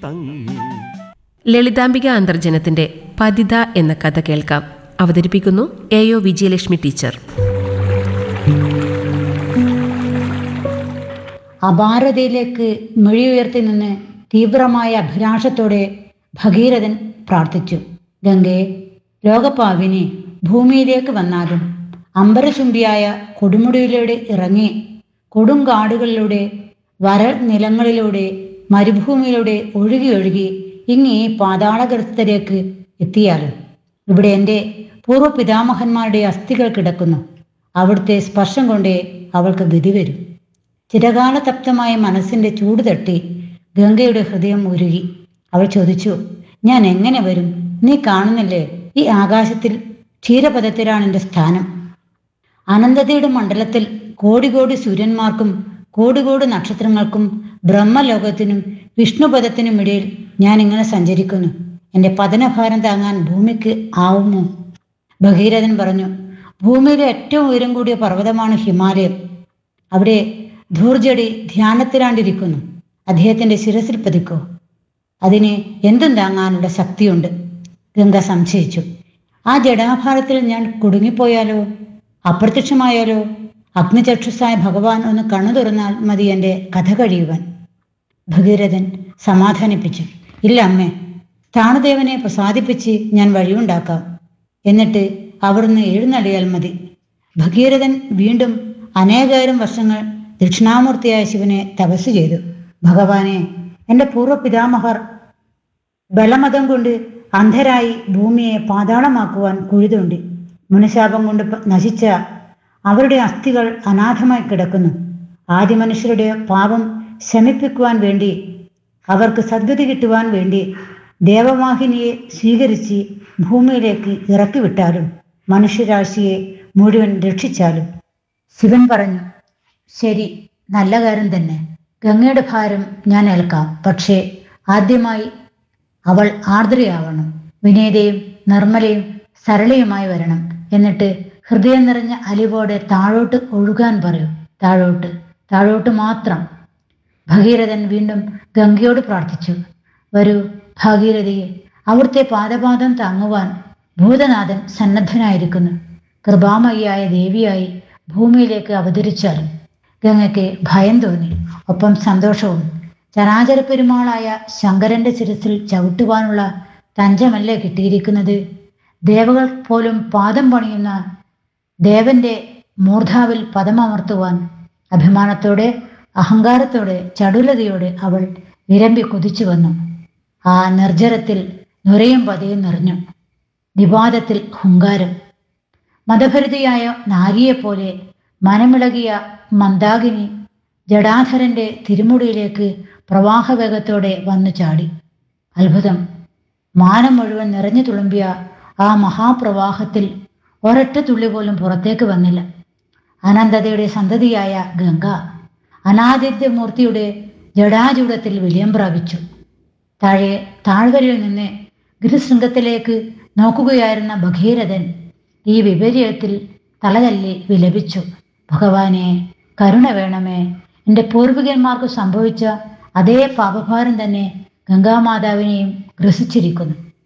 തങ്ങി ലളിതാംബിക അന്തർജനത്തിന്റെ പതിത എന്ന കഥ കേൾക്കാം അവതരിപ്പിക്കുന്നു എ ഒ വിജയലക്ഷ്മി ടീച്ചർ അപാരതയിലേക്ക് മിഴിയുയർത്തി നിന്ന് തീവ്രമായ അഭിലാഷത്തോടെ ഭഗീരഥൻ പ്രാർത്ഥിച്ചു ഗംഗേ ലോകപാവിനി ഭൂമിയിലേക്ക് വന്നാലും അമ്പരചുംബിയായ കൊടുമുടിയിലൂടെ ഇറങ്ങി കൊടുങ്കാടുകളിലൂടെ വരൽ നിലങ്ങളിലൂടെ മരുഭൂമിയിലൂടെ ഒഴുകി ഒഴുകി ഇങ്ങി പാതാളഗർത്തത്തിലേക്ക് എത്തിയാലും ഇവിടെ എൻ്റെ പൂർവ്വ പിതാമഹന്മാരുടെ അസ്ഥികൾ കിടക്കുന്നു അവിടുത്തെ സ്പർശം കൊണ്ടേ അവൾക്ക് ഗതി വരും ചിരകാല തപ്തമായ മനസ്സിന്റെ ചൂട് തട്ടി ഗംഗയുടെ ഹൃദയം ഉരുകി അവൾ ചോദിച്ചു ഞാൻ എങ്ങനെ വരും നീ കാണുന്നില്ലേ ഈ ആകാശത്തിൽ ക്ഷീരപഥത്തിലാണ് എൻ്റെ സ്ഥാനം അനന്തതയുടെ മണ്ഡലത്തിൽ കോടി കോടി സൂര്യന്മാർക്കും കോടി കോടി നക്ഷത്രങ്ങൾക്കും ബ്രഹ്മലോകത്തിനും വിഷ്ണുപദത്തിനും ഇടയിൽ ഞാൻ ഇങ്ങനെ സഞ്ചരിക്കുന്നു എൻ്റെ പതനഭാരം താങ്ങാൻ ഭൂമിക്ക് ആവുമോ ഭഗീരഥൻ പറഞ്ഞു ഭൂമിയിലെ ഏറ്റവും ഉയരം കൂടിയ പർവ്വതമാണ് ഹിമാലയം അവിടെ ധൂർജടി ധ്യാനത്തിലാണ്ടിരിക്കുന്നു അദ്ദേഹത്തിന്റെ ശിരസിൽ പതിക്കോ അതിന് എന്തും താങ്ങാനുള്ള ശക്തിയുണ്ട് ഗംഗ സംശയിച്ചു ആ ജഡാഭാരത്തിൽ ഞാൻ കുടുങ്ങിപ്പോയാലോ അപ്രത്യക്ഷമായാലോ അഗ്നിചക്ഷുസായ ഭഗവാൻ ഒന്ന് കണ്ണു തുറന്നാൽ മതി എൻ്റെ കഥ കഴിയുവാൻ ഭഗീരഥൻ സമാധാനിപ്പിച്ചു ഇല്ല അമ്മേ സ്ഥാണുദേവനെ പ്രസാദിപ്പിച്ച് ഞാൻ വഴിയുണ്ടാക്കാം എന്നിട്ട് അവിടുന്ന് എഴുന്നള്ളിയാൽ മതി ഭഗീരഥൻ വീണ്ടും അനേകായിരം വർഷങ്ങൾ ദക്ഷിണാമൂർത്തിയായ ശിവനെ തപസ് ചെയ്തു ഭഗവാനെ എൻ്റെ പൂർവ്വ പിതാമഹർ ബലമതം കൊണ്ട് അന്ധരായി ഭൂമിയെ പാതാളമാക്കുവാൻ കുഴിതുണ്ടി മുനിശാപം കൊണ്ട് പ- നശിച്ച അവരുടെ അസ്ഥികൾ അനാഥമായി കിടക്കുന്നു ആദിമനുഷ്യരുടെ പാപം ശമിപ്പിക്കുവാൻ വേണ്ടി അവർക്ക് സദ്ഗതി കിട്ടുവാൻ വേണ്ടി ദേവവാഹിനിയെ സ്വീകരിച്ച് ഭൂമിയിലേക്ക് ഇറക്കി വിട്ടാലും മനുഷ്യരാശിയെ മുഴുവൻ രക്ഷിച്ചാലും ശിവൻ പറഞ്ഞു ശരി നല്ല കാര്യം തന്നെ ഗംഗയുടെ ഭാരം ഞാൻ ഏൽക്കാം പക്ഷേ ആദ്യമായി അവൾ ആർദ്രയാവണം വിനീതയും നിർമ്മലയും സരളയുമായി വരണം എന്നിട്ട് ഹൃദയം നിറഞ്ഞ അലിവോടെ താഴോട്ട് ഒഴുകാൻ പറയൂ താഴോട്ട് താഴോട്ട് മാത്രം ഭഗീരഥൻ വീണ്ടും ഗംഗയോട് പ്രാർത്ഥിച്ചു വരൂ ഭാഗീരഥയെ അവിടുത്തെ പാദപാദം താങ്ങുവാൻ ഭൂതനാഥൻ സന്നദ്ധനായിരിക്കുന്നു കൃപാമയിയായ ദേവിയായി ഭൂമിയിലേക്ക് അവതരിച്ചാലും ഗംഗയ്ക്ക് ഭയം തോന്നി ഒപ്പം സന്തോഷവും ചരാചര പെരുമാളായ ശങ്കരന്റെ ശിരസിൽ ചവിട്ടുവാനുള്ള തഞ്ചമല്ലേ കിട്ടിയിരിക്കുന്നത് ദേവകൾ പോലും പാദം പണിയുന്ന ദേവന്റെ മൂർധാവിൽ പദമമർത്തുവാൻ അഭിമാനത്തോടെ അഹങ്കാരത്തോടെ ചടുലതയോടെ അവൾ വിരമ്പി കുതിച്ചു വന്നു ആ നിർജ്ജരത്തിൽ നുരയും പതയും നിറഞ്ഞു വിവാദത്തിൽ ഹുങ്കാരം മതഭരിതയായ നാരിയെപ്പോലെ മനമിളകിയ മന്ദാകിനി ജഡാധരന്റെ തിരുമുടിയിലേക്ക് പ്രവാഹവേഗത്തോടെ വന്നു ചാടി അത്ഭുതം മാനം മുഴുവൻ നിറഞ്ഞു തുളുമ്പിയ ആ മഹാപ്രവാഹത്തിൽ ഒരൊറ്റ തുള്ളി പോലും പുറത്തേക്ക് വന്നില്ല അനന്തതയുടെ സന്തതിയായ ഗംഗ അനാദിത്യമൂർത്തിയുടെ ജഡാചൂടത്തിൽ വിലയം പ്രാപിച്ചു താഴെ താഴ്വരയിൽ നിന്ന് ഗിരിശൃംഗത്തിലേക്ക് നോക്കുകയായിരുന്ന ഭഗീരഥൻ ഈ വിപര്യത്തിൽ തലതല്ലി വിലപിച്ചു ഭഗവാനെ കരുണ വേണമേ എൻ്റെ പൂർവികന്മാർക്ക് സംഭവിച്ച അതേ പാപഭാരം തന്നെ ഗംഗാമാതാവിനെയും ഗ്രസിച്ചിരിക്കുന്നു